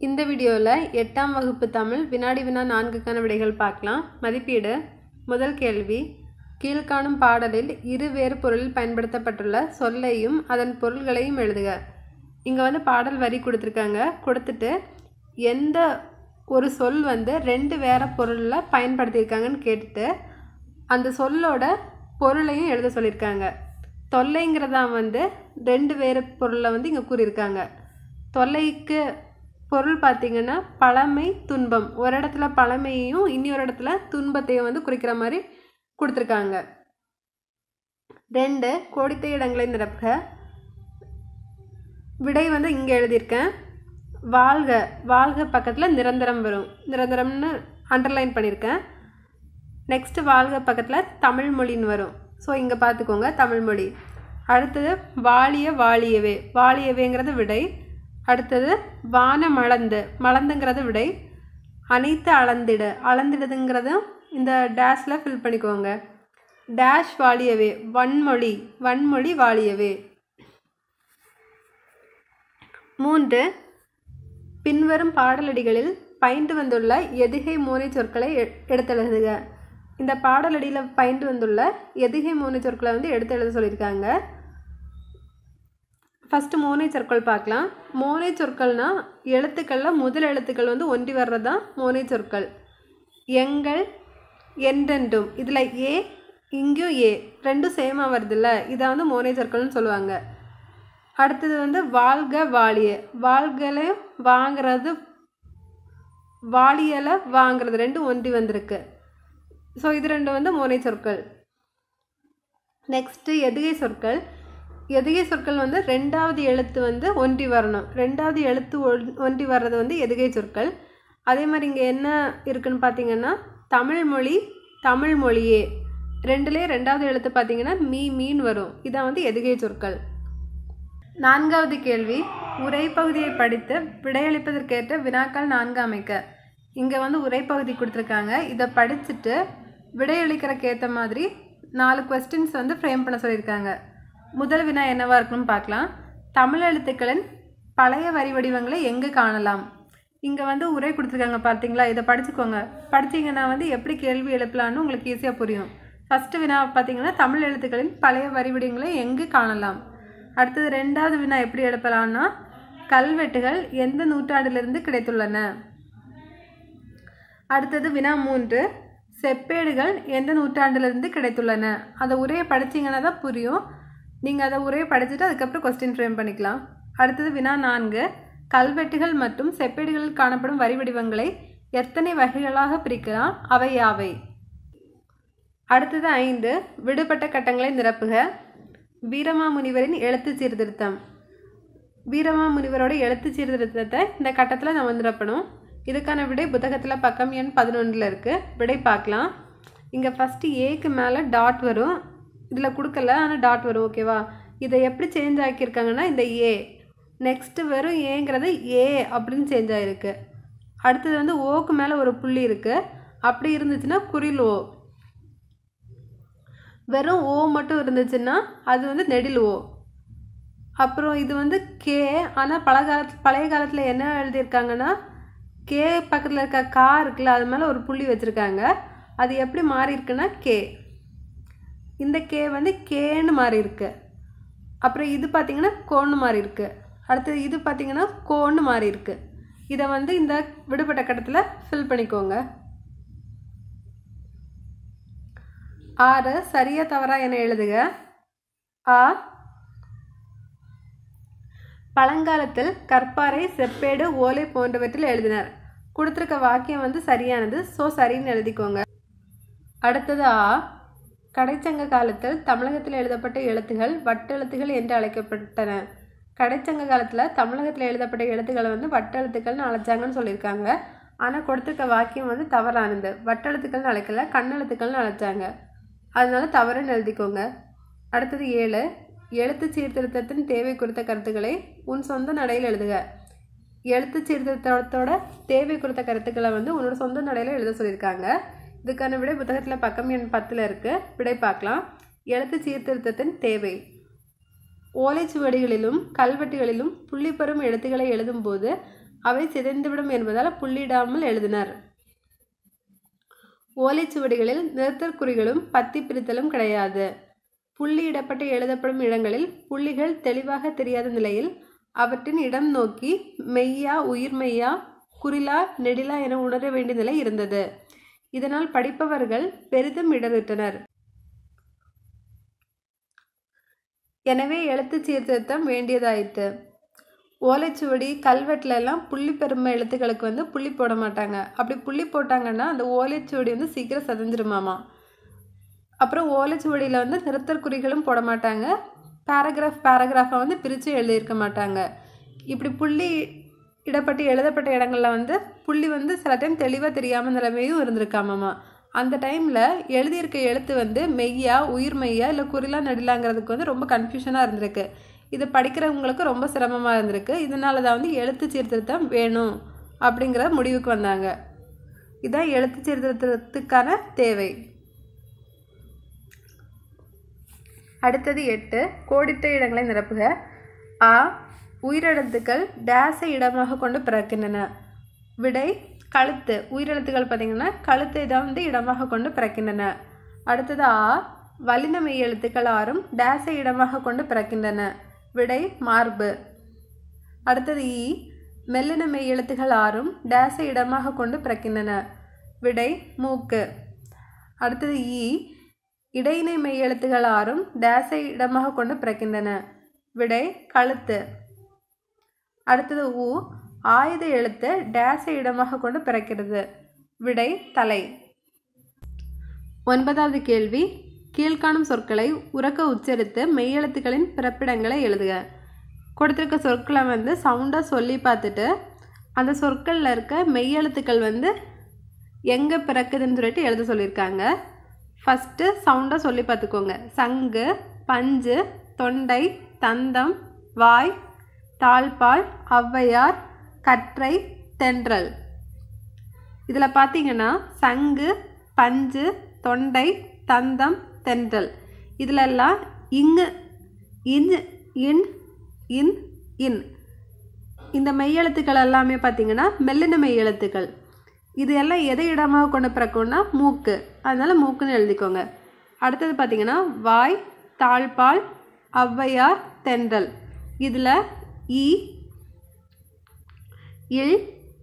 இந்த வீடியோவில் எட்டாம் வகுப்பு தமிழ் வினாடி வினா நான்குக்கான விடைகள் பார்க்கலாம் மதிப்பீடு முதல் கேள்வி கீழ்காணும் பாடலில் இரு வேறு பொருளில் பயன்படுத்தப்பட்டுள்ள சொல்லையும் அதன் பொருள்களையும் எழுதுக இங்கே வந்து பாடல் வரி கொடுத்துருக்காங்க கொடுத்துட்டு எந்த ஒரு சொல் வந்து ரெண்டு வேற பொருளில் பயன்படுத்தியிருக்காங்கன்னு கேட்டுட்டு அந்த சொல்லோட பொருளையும் எழுத சொல்லியிருக்காங்க தொல்லைங்கிறதா வந்து ரெண்டு வேறு பொருளை வந்து இங்கே கூறியிருக்காங்க தொல்லைக்கு பொருள் பார்த்தீங்கன்னா பழமை துன்பம் ஒரு இடத்துல பழமையையும் இன்னொரு இடத்துல துன்பத்தையும் வந்து குறிக்கிற மாதிரி கொடுத்துருக்காங்க ரெண்டு கோடித்த இடங்களை நிரப்புக விடை வந்து இங்கே எழுதியிருக்கேன் வாழ்க வாழ்க பக்கத்தில் நிரந்தரம் வரும் நிரந்தரம்னு அண்டர்லைன் பண்ணியிருக்கேன் நெக்ஸ்ட்டு வாழ்க பக்கத்தில் தமிழ் மொழின்னு வரும் ஸோ இங்கே பார்த்துக்கோங்க தமிழ் மொழி அடுத்தது வாழிய வாழியவே வாழியவேங்கிறது விடை அடுத்தது வான மலந்து மலந்துங்கிறது விடை அனைத்து அளந்திடு அளந்திடுதுங்கிறதும் இந்த டேஷில் ஃபில் பண்ணிக்கோங்க டேஷ் வாழியவே வன்மொழி வன்மொழி வாழியவே மூன்று பின்வரும் பாடலடிகளில் பயின்று வந்துள்ள எதுகை மூனை சொற்களை எ- எடுத்தெழுதுக இந்த பாடலடியில் பயின்று வந்துள்ள எதுகை மூனை சொற்களை வந்து எடுத்து எழுத சொல்லியிருக்காங்க ஃபஸ்ட்டு மோனை சொற்கள் பார்க்கலாம் மோனை சொற்கள்னா எழுத்துக்களில் முதல் எழுத்துக்கள் வந்து ஒன்றி வர்றது தான் மோனை சொற்கள் எங்கள் என்றென்றும் இதில் ஏ இங்கேயும் ஏ ரெண்டும் சேமாக வருதுல்ல இதை வந்து மோனை சொற்கள்னு சொல்லுவாங்க அடுத்தது வந்து வாழ்க வாழிய வாழ்களையும் வாங்குறது வாழியலை வாங்குறது ரெண்டும் ஒன்றி வந்திருக்கு ஸோ இது ரெண்டும் வந்து மோனை சொற்கள் நெக்ஸ்ட்டு எதுகை சொற்கள் எதுகை சொற்கள் வந்து ரெண்டாவது எழுத்து வந்து ஒன்றி வரணும் ரெண்டாவது எழுத்து ஒன்- ஒன்றி வர்றது வந்து எதுகை சொற்கள் அதே மாதிரி இங்கே என்ன இருக்குன்னு பார்த்தீங்கன்னா தமிழ் மொழி தமிழ் மொழியே ரெண்டுலேயே ரெண்டாவது எழுத்து பார்த்தீங்கன்னா மீ மீன் வரும் இதான் வந்து எதுகை சொற்கள் நான்காவது கேள்வி உரைப்பகுதியை படித்து விடையளிப்பதற்கேற்ற வினாக்கள் நான்கு அமைக்க இங்கே வந்து உரைப்பகுதி கொடுத்துருக்காங்க இதை படிச்சுட்டு விடையளிக்கிறக்கு ஏற்ற மாதிரி நாலு கொஸ்டின்ஸ் வந்து ஃப்ரேம் பண்ண சொல்லியிருக்காங்க முதல் வினா என்னவா இருக்குன்னு பார்க்கலாம் தமிழ் எழுத்துக்களின் பழைய வரி வடிவங்களை எங்கு காணலாம் இங்கே வந்து உரை கொடுத்துருக்காங்க பார்த்தீங்களா இதை படிச்சுக்கோங்க படிச்சீங்கன்னா வந்து எப்படி கேள்வி எழுப்பலான்னு உங்களுக்கு ஈஸியாக புரியும் ஃபஸ்ட்டு வினா பார்த்தீங்கன்னா தமிழ் எழுத்துக்களின் பழைய வரி வடிவங்களை எங்கு காணலாம் அடுத்தது ரெண்டாவது வினா எப்படி எழுப்பலாம்னா கல்வெட்டுகள் எந்த நூற்றாண்டிலிருந்து கிடைத்துள்ளன அடுத்தது வினா மூன்று செப்பேடுகள் எந்த நூற்றாண்டிலிருந்து கிடைத்துள்ளன அந்த உரையை படிச்சீங்கன்னா தான் புரியும் நீங்கள் அதை உரையை படிச்சுட்டு அதுக்கப்புறம் கொஸ்டின் ஃப்ரேம் பண்ணிக்கலாம் அடுத்தது வினா நான்கு கல்வெட்டுகள் மற்றும் செப்பேடுகளில் காணப்படும் வரி வடிவங்களை எத்தனை வகைகளாக பிரிக்கலாம் அவை யாவை அடுத்தது ஐந்து விடுபட்ட கட்டங்களை நிரப்புக வீரமாமுனிவரின் எழுத்து சீர்திருத்தம் வீரமாமுனிவரோட எழுத்து சீர்திருத்தத்தை இந்த கட்டத்தில் நம்ம நிரப்பணும் இதுக்கான விடை புத்தகத்தில் பக்கம் எண் பதினொன்றில் இருக்குது விடை பார்க்கலாம் இங்கே ஃபஸ்ட்டு ஏக்கு மேலே டாட் வரும் இதில் கொடுக்கல ஆனால் டாட் வரும் ஓகேவா இதை எப்படி சேஞ்ச் ஆக்கியிருக்காங்கன்னா இந்த ஏ நெக்ஸ்ட்டு வெறும் ஏங்கிறது ஏ அப்படின்னு சேஞ்ச் ஆகிருக்கு அடுத்தது வந்து ஓக்கு மேலே ஒரு புள்ளி இருக்குது அப்படி இருந்துச்சுன்னா குறில் ஓ வெறும் ஓ மட்டும் இருந்துச்சுன்னா அது வந்து நெடில் ஓ அப்புறம் இது வந்து கே ஆனால் பல காலத்து பழைய காலத்தில் என்ன எழுதியிருக்காங்கன்னா கே பக்கத்தில் இருக்க கா இருக்குல்ல அது மேலே ஒரு புள்ளி வச்சுருக்காங்க அது எப்படி மாறி இருக்குன்னா கே இந்த கே வந்து கேன்னு மாறி இருக்கு அப்புறம் இது பார்த்தீங்கன்னா கோன்னு மாறி இருக்கு அடுத்தது இது பார்த்தீங்கன்னா கோன்னு மாறி இருக்கு இதை வந்து இந்த விடுபட்ட கட்டத்தில் ஃபில் பண்ணிக்கோங்க ஆறு சரியா தவறா என எழுதுக ஆ பழங்காலத்தில் கற்பாறை செப்பேடு ஓலை போன்றவற்றில் எழுதினர் கொடுத்துருக்க வாக்கியம் வந்து சரியானது ஸோ சரின்னு எழுதிக்கோங்க அடுத்தது ஆ கடைச்சங்க காலத்தில் தமிழகத்தில் எழுதப்பட்ட எழுத்துகள் வட்டெழுத்துகள் என்று அழைக்கப்பட்டன கடைச்சங்க காலத்தில் தமிழகத்தில் எழுதப்பட்ட எழுத்துக்களை வந்து வட்டெழுத்துக்கள்னு அழைச்சாங்கன்னு சொல்லியிருக்காங்க ஆனால் கொடுத்துருக்க வாக்கியம் வந்து தவறானது வட்டெழுத்துக்கள்னு அழைக்கல கண்ணெழுத்துக்கள்னு அழைச்சாங்க அதனால தவறுன்னு எழுதிக்கோங்க அடுத்தது ஏழு எழுத்து சீர்திருத்தத்தின் தேவை குறித்த கருத்துக்களை உன் சொந்த நடையில் எழுதுக எழுத்து சீர்திருத்தத்தோட தேவை குறித்த கருத்துக்களை வந்து உன்னோட சொந்த நடையில் எழுத சொல்லியிருக்காங்க இதுக்கான விடை புத்தகத்தில் பக்கம் எண் பத்தில் இருக்குது விடை பார்க்கலாம் எழுத்து சீர்திருத்தத்தின் தேவை ஓலைச்சுவடிகளிலும் கல்வெட்டுகளிலும் புள்ளி பெறும் எழுத்துக்களை எழுதும்போது அவை சிதைந்துவிடும் என்பதால் புள்ளியிடாமல் எழுதினர் ஓலைச்சுவடிகளில் நிறுத்தற் குறிகளும் பத்தி பிரித்தலும் கிடையாது புள்ளியிடப்பட்டு எழுதப்படும் இடங்களில் புள்ளிகள் தெளிவாக தெரியாத நிலையில் அவற்றின் இடம் நோக்கி மெய்யா உயிர்மெய்யா குறிலா நெடிலா என உணர வேண்டிய நிலை இருந்தது இதனால் படிப்பவர்கள் பெரிதும் இடறிட்டனர் எனவே எழுத்து சீர்திருத்தம் வேண்டியதாயிற்று ஓலைச்சுவடி கல்வெட்டுல எல்லாம் புள்ளி பெருமை எழுத்துக்களுக்கு வந்து புள்ளி போட மாட்டாங்க அப்படி புள்ளி போட்டாங்கன்னா அந்த ஓலைச்சுவடி வந்து சீக்கிரம் சதஞ்சிருமாமா அப்புறம் ஓலைச்சுவடியில் வந்து நிறுத்தற் குறிகளும் போட மாட்டாங்க பேராகிராஃப் பேராகிராஃபை வந்து பிரித்து எழுதியிருக்க மாட்டாங்க இப்படி புள்ளி இடப்பட்டு எழுதப்பட்ட இடங்களில் வந்து புள்ளி வந்து சில டைம் தெளிவாக தெரியாமல் நிலைமையும் இருந்திருக்காமாமா அந்த டைமில் எழுதியிருக்க எழுத்து வந்து மெய்யா உயிர் மெய்யா இல்லை குறிலா நடிலாங்கிறதுக்கு வந்து ரொம்ப கன்ஃபியூஷனாக இருந்திருக்கு இது படிக்கிறவங்களுக்கு ரொம்ப சிரமமாக இருந்திருக்கு இதனால தான் வந்து எழுத்து சீர்திருத்தம் வேணும் அப்படிங்கிற முடிவுக்கு வந்தாங்க இதுதான் எழுத்து சீர்திருத்தத்துக்கான தேவை அடுத்தது எட்டு கோடிட்ட இடங்களை நிரப்புக ஆ உயிரெழுத்துக்கள் டேஸை இடமாக கொண்டு பிறக்கின்றன விடை கழுத்து உயிரெழுத்துக்கள் பார்த்திங்கன்னா கழுத்தை தான் வந்து இடமாக கொண்டு பிறக்கின்றன அடுத்தது ஆ வலின மெய் எழுத்துக்கள் ஆறும் டேஸை இடமாக கொண்டு பிறக்கின்றன விடை மார்பு அடுத்தது இ மெல்லின மெய் எழுத்துக்கள் ஆறும் டேஸை இடமாக கொண்டு பிறக்கின்றன விடை மூக்கு அடுத்தது இ இடையினை மெய் எழுத்துக்கள் ஆறும் டேஸை இடமாக கொண்டு பிறக்கின்றன விடை கழுத்து அடுத்தது உ ஆயுத எழுத்து டேஸை இடமாக கொண்டு பிறக்கிறது விடை தலை ஒன்பதாவது கேள்வி கீழ்காணும் சொற்களை உறக்க உச்சரித்து மெய்யெழுத்துக்களின் பிறப்பிடங்களை எழுதுக கொடுத்துருக்க சொற்களை வந்து சவுண்டாக சொல்லி பார்த்துட்டு அந்த சொற்களில் இருக்க மெய்யெழுத்துக்கள் வந்து எங்கே பிறக்குதுன்னு சொல்லிட்டு எழுத சொல்லியிருக்காங்க ஃபஸ்ட்டு சவுண்டாக சொல்லி பார்த்துக்கோங்க சங்கு பஞ்சு தொண்டை தந்தம் வாய் தாழ்பால் ஔவையார் கற்றை தென்றல் இதில் பார்த்தீங்கன்னா சங்கு பஞ்சு தொண்டை தந்தம் தென்றல் இதிலெல்லாம் இங்கு இன் இன் இன் இன் இந்த மெய்யெழுத்துக்கள் எல்லாமே பார்த்தீங்கன்னா மெல்லின மெய்யெழுத்துக்கள் இது எல்லாம் எதை இடமாக கொண்டு பிறக்கும்னா மூக்கு அதனால் மூக்குன்னு எழுதிக்கோங்க அடுத்தது பார்த்தீங்கன்னா வாய் தாழ்பால் ஔவையார் தென்றல் இதில் இ இல்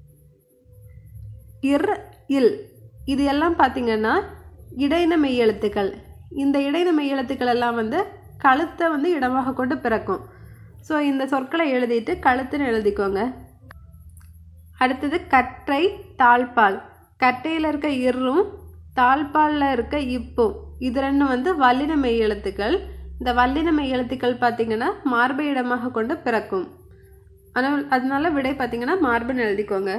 இர் இல் இது எல்லாம் பார்த்தீங்கன்னா இடையின மெய்யெழுத்துக்கள் இந்த இடையின மெய்யெழுத்துக்கள் எல்லாம் வந்து கழுத்தை வந்து இடமாக கொண்டு பிறக்கும் ஸோ இந்த சொற்களை எழுதிட்டு கழுத்துன்னு எழுதிக்கோங்க அடுத்தது கற்றை தாழ்பால் கட்டையில் இருக்க இரும் தாழ்பாலில் இருக்க இப்பும் இது ரெண்டும் வந்து வல்லின மெய் எழுத்துக்கள் இந்த வல்லின மெய் எழுத்துக்கள் பார்த்தீங்கன்னா மார்பை இடமாக கொண்டு பிறக்கும் ஆனால் அதனால விடை பார்த்தீங்கன்னா மார்புன்னு எழுதிக்கோங்க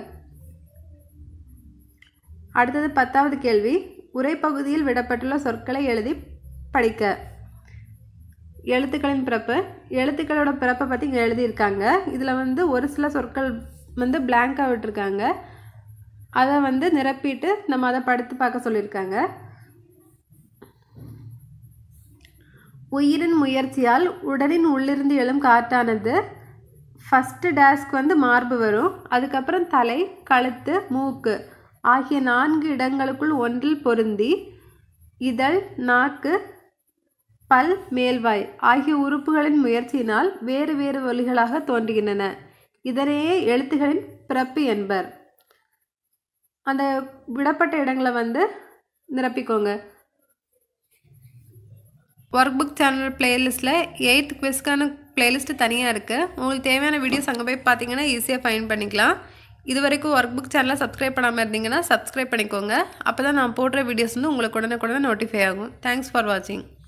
அடுத்தது பத்தாவது கேள்வி உரைப்பகுதியில் விடப்பட்டுள்ள சொற்களை எழுதி படிக்க எழுத்துக்களின் பிறப்பு எழுத்துக்களோட பிறப்பை பற்றி இங்கே எழுதியிருக்காங்க இதில் வந்து ஒரு சில சொற்கள் வந்து பிளாங்காக விட்டுருக்காங்க அதை வந்து நிரப்பிட்டு நம்ம அதை படுத்து பார்க்க சொல்லியிருக்காங்க உயிரின் முயற்சியால் உடலின் உள்ளிருந்து எழும் காற்றானது ஃபஸ்ட்டு டேஸ்க்கு வந்து மார்பு வரும் அதுக்கப்புறம் தலை கழுத்து மூக்கு ஆகிய நான்கு இடங்களுக்குள் ஒன்றில் பொருந்தி இதழ் நாக்கு பல் மேல்வாய் ஆகிய உறுப்புகளின் முயற்சியினால் வேறு வேறு ஒலிகளாக தோன்றுகின்றன இதனையே எழுத்துகளின் பிறப்பு என்பர் அந்த விடப்பட்ட இடங்களை வந்து நிரப்பிக்கோங்க ஒர்க் புக் சேனல் பிளேலிஸ்ட்டில் எயித் குவிஸ்க்கான பிளேலிஸ்ட்டு தனியாக இருக்குது உங்களுக்கு தேவையான வீடியோஸ் அங்கே போய் பார்த்தீங்கன்னா ஈஸியாக ஃபைன் பண்ணிக்கலாம் இது வரைக்கும் ஒர்க் புக் சேனலை சப்ஸ்கிரைப் பண்ணாமல் இருந்தீங்கன்னா சப்ஸ்கிரைப் பண்ணிக்கோங்க அப்போ தான் நான் போடுற வீடியோஸ் வந்து உங்களுக்கு உடனே உடனே நோட்டிஃபை ஆகும் தேங்க்ஸ் ஃபார் வாட்சிங்